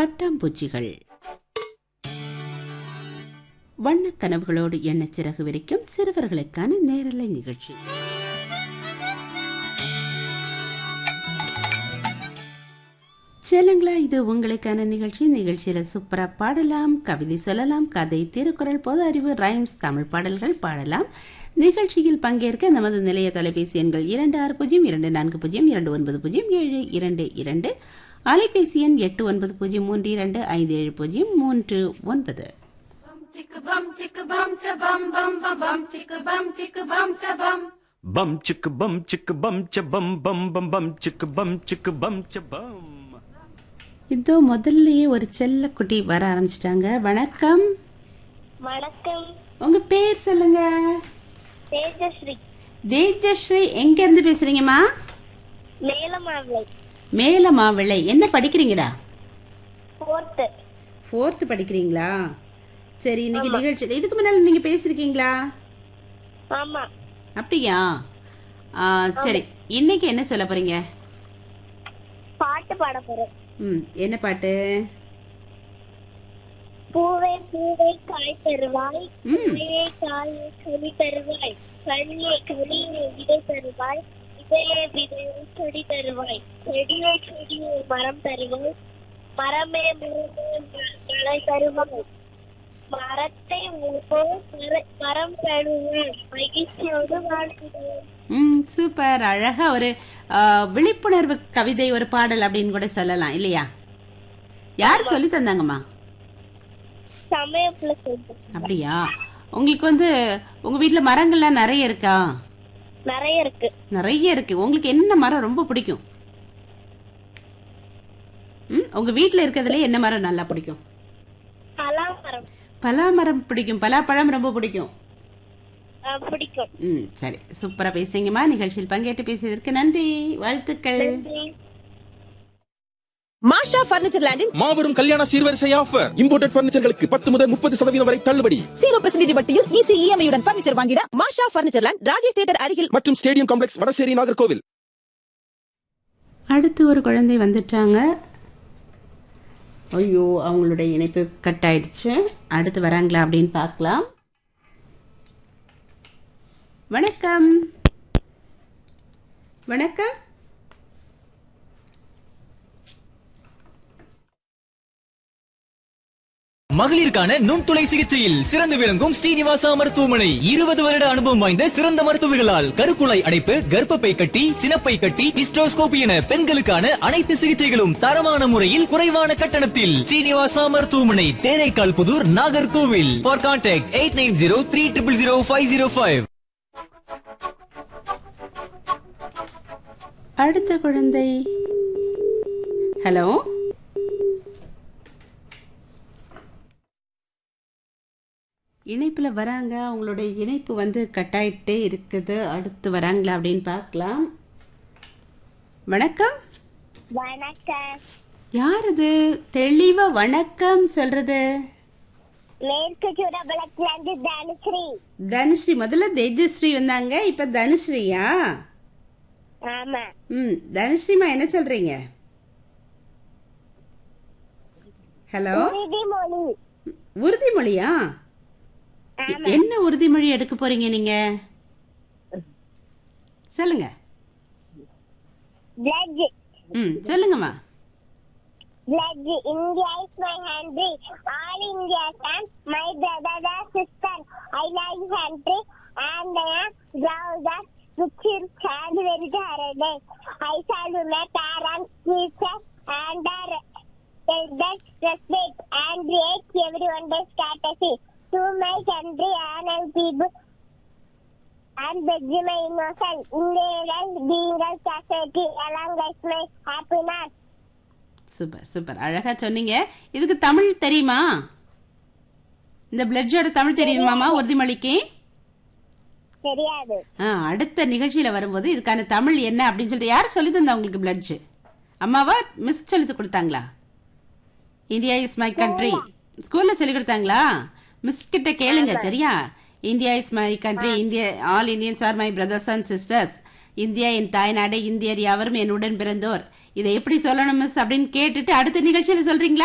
பட்டாம்பூச்சிகள் வண்ணக் கனவுகளோடு எண்ணச் சிறகு விரிக்கும் சிறுவர்களுக்கான நேரலை நிகழ்ச்சி செல்லுங்களா இது உங்களுக்கான நிகழ்ச்சி நிகழ்ச்சியில சூப்பரா பாடலாம் கவிதை சொல்லலாம் கதை திருக்குறள் பொது அறிவு ரைம்ஸ் தமிழ் பாடல்கள் பாடலாம் நிகழ்ச்சியில் பங்கேற்க நமது நிலைய தொலைபேசி எண்கள் இரண்டு ஆறு பூஜ்ஜியம் இரண்டு நான்கு பூஜ்ஜியம் இரண்டு ஒன்பது பூஜ்ஜியம் ஏழு இரண்டு இரண்டு அலைபேசி எண் எட்டு ஒன்பது பூஜ்ஜியம் மூன்று இரண்டு ஐந்து ஏழு பூஜ்ஜியம் மூன்று ஒன்பது Chicka bum chicka bum cha bum bum bum bum chicka bum chicka bum cha bum. Bum chicka bum chicka bum cha bum bum bum bum chicka bum chicka bum cha bum. இதோ முதல்லயே ஒரு செல்ல குட்டி வர ஆரம்பிச்சிட்டாங்க வணக்கம் வணக்கம் உங்க பேர் சொல்லுங்க தேஜஸ்ரீ தேஜஸ்ரீ எங்க இருந்து பேசுறீங்கம்மா மேலமாவிளை மேல மாவிளை என்ன படிக்கிறீங்கடா ஃபோர்த்து ஃபோர்த்து படிக்கிறீங்களா சரி இன்னைக்கு நிகழ்ச்சி இதுக்கு முன்னால நீங்க பேசிருக்கீங்களா ஆமா அப்படியா ஆ, சரி இன்னைக்கு என்ன சொல்ல போறீங்க பாட்டு பாட போறேன் ம் என்ன பாட்டு பூவே பூவே காய் தருவாய் ம். காயே காயே கனி தருவாய் கனியே கனியே விதை தருவாய் விதையே விதையே செடி தருவாய் செடியே செடியே மரம் தருவாய் மரமே மரமே ம- மழை தருவாய் மரத்தை உழுவோம், மர- மரம் தருவாய் மகிழ்ச்சியோடு வாழ்கிறோம் ம் சூப்பர் அழகா ஒரு ஆ, விழிப்புணர்வு கவிதை ஒரு பாடல் அப்படின்னு கூட சொல்லலாம் இல்லையா யார் சொல்லி தந்தாங்கம்மா சமயத்துல சொல்றேன் அப்படியா உங்களுக்கு வந்து உங்க வீட்ல மரங்கள்லாம் நிறைய இருக்கா நிறைய இருக்கு நிறைய இருக்கு உங்களுக்கு என்ன மரம் ரொம்ப பிடிக்கும் ம் உங்க வீட்ல இருக்கிறதுல என்ன மரம் நல்லா பிடிக்கும் பலாமரம் பலா மரம் பிடிக்கும் பலாப்பழம் ரொம்ப பிடிக்கும் ஆஹ் பிடிக்கும் ம் சரி சூப்பரா பேசுங்கம்மா நிகழ்ச்சியில் பங்கேற்று பேசியதற்கு நன்றி வாழ்த்துக்கள் நன்றி மாஷா பர்னிச்சர் லேண்டின் மாபெரும் கல்யாண சீர்வரிசை ஆஃபர் இம்போர்ட்டட் பர்னிச்சர்களுக்கு பத்து முதல் முப்பது சதவீதம் வரை தள்ளுபடி ஜீரோ பெர்சன்டேஜ் வட்டியில் ஈஸி இஎம்ஐயுடன் பர்னிச்சர் வாங்கிட Masha furniture land Rajesh theatre அருகில் மற்றும் ஸ்டேடியம் காம்ப்ளெக்ஸ் வடசேரி நாகர்கோவில் அடுத்து ஒரு குழந்தை வந்துட்டாங்க ஐயோ அவங்களுடைய இணைப்பு கட் ஆயிடுச்சு அடுத்து வராங்களா அப்படின்னு பார்க்கலாம் வணக்கம் வணக்கம் மகளிருக்கான நுண்துளை சிகிச்சையில் சிறந்து விளங்கும் ஸ்ரீனிவாசா மருத்துவமனை இருபது வருட அனுபவம் வாய்ந்த சிறந்த மருத்துவர்களால் கருக்குழாய் அடைப்பு கர்ப்பப்பை கட்டி சினப்பை கட்டி ஹிஸ்டோஸ்கோபி என பெண்களுக்கான அனைத்து சிகிச்சைகளும் தரமான முறையில் குறைவான கட்டணத்தில் ஸ்ரீனிவாசா மருத்துவமனை Theraikal Puthur Nagercoil for contact eight nine zero three triple zero five zero five அடுத்த குழந்தை ஹலோ இணைப்புல வராங்க அவங்களுடைய இணைப்பு வந்து கட் ஆயிட்டே இருக்குது அடுத்து வராங்களா அப்படின்னு பார்க்கலாம் வணக்கம் வணக்கம் யார் இது தெளிவா வணக்கம் சொல்றது மேற்கு சுடபலத்துல இருந்து தனுஸ்ரீ தனுஸ்ரீ முதல்ல தேஜஸ்ரீ வந்தாங்க இப்ப தனுஸ்ரீயா ஆமா ம் தனுஸ்ரீமா என்ன சொல்றீங்க ஹலோ உறுதிமொழி உறுதிமொழியா ஆமா என்ன உறுதிமொழி எடுக்க போறீங்க நீங்க சொல்லுங்க பிளட் ம் சொல்லுங்கம்மா Blood, India is my country. All India stand, my brother and sister. I like country and I am proud that which is stand very holiday. I shall do my parents, teachers and their elders respect and create everyone their courtesy. To my country and my people and begging my innocent, Indian being a society along with my happiness. Super super அழகா சொன்னீங்க இதுக்கு தமிழ் தெரியுமா இந்த பிளட்ஜோட தமிழ் தெரியுமாமா உறுதிமொழிக்கு தெரியாது ஆ அடுத்த நிகழ்ச்சியில வரும்போது இதுக்கான தமிழ் என்ன அப்படின்னு சொல்லிட்டு யார் சொல்லி தந்தா உங்களுக்கு பிளட்ஜ் அம்மாவா மிஸ் சொல்லி கொடுத்தாங்களா இந்தியா இஸ் மை கண்ட்ரி ஸ்கூல்ல சொல்லி கொடுத்தாங்களா மிஸ் கிட்ட கேளுங்க சரியா India is my country India all Indians are my brothers and sisters India என் தாய்நாடு இந்தியர் யாவரும் என்னுடன் பிறந்தோர் இதை எப்படி சொல்லணும் மிஸ் அப்படின்னு கேட்டுட்டு அடுத்த நிகழ்ச்சியில சொல்றீங்களா